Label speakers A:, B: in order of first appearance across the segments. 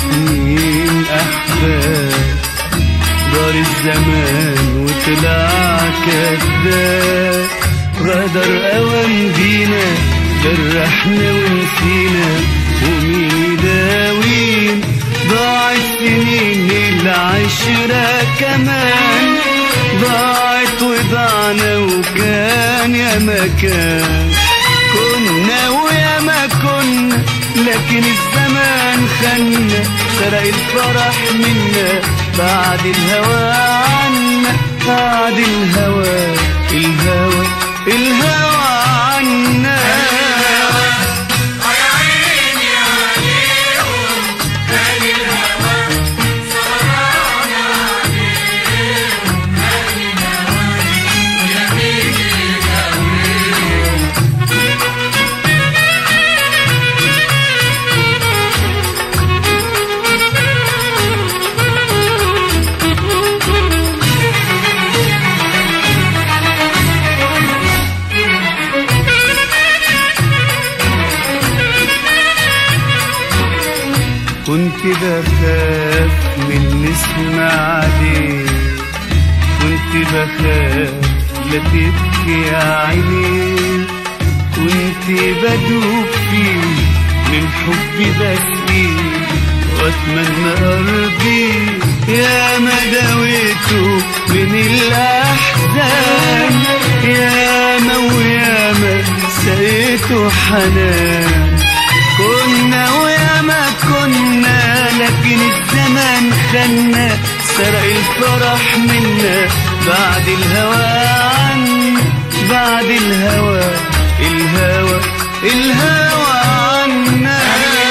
A: سنين أحباب دار الزمان وطلع كذاب غدر أوام بينا جرحنا ونسينا ومين يداوين ضاعت سنين العشرة كمان ضاعت وضعنا وكان يا مكان كنا ويا ما كنا لكن الزمان خنا سرق الفرح منا بعد الهوى عنا بعد الهوى الهوى الهوى عنا كنت بخاف من نسمع عليك كنت بخاف لا تبكي يا عيني كنت بدوب فيه من حبي بسقيه واتمنى ارضي يا ما داويته من الاحزان يا ما ويا ما سقيته حنان كنا ويا ما كنا لكن الزمان خنا سرق الفرح منا بعد الهوى عنا بعد الهوى الهوى الهوى عنا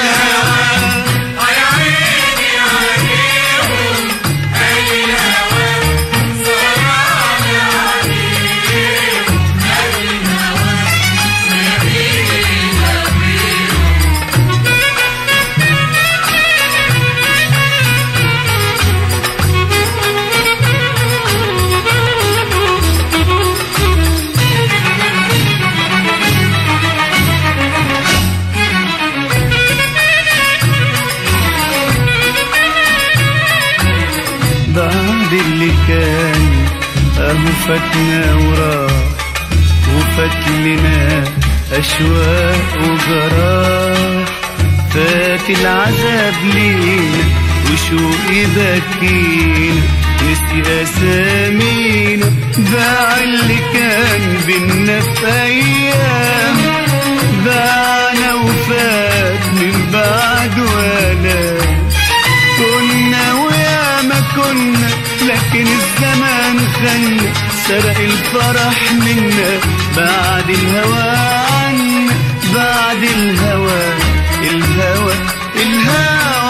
A: بعد اللي كان اهو فاتنا وراح وفات لنا اشواق وجراح فات العذاب لينا وشوق بكينا نسي اسامينا باع اللي كان بينا في ايام باعنا وفات من بعد ولا كنا ويا ما كنا لكن الزمان خنا سرق الفرح منا بعد الهوى عنا بعد الهوى الهوى الهوى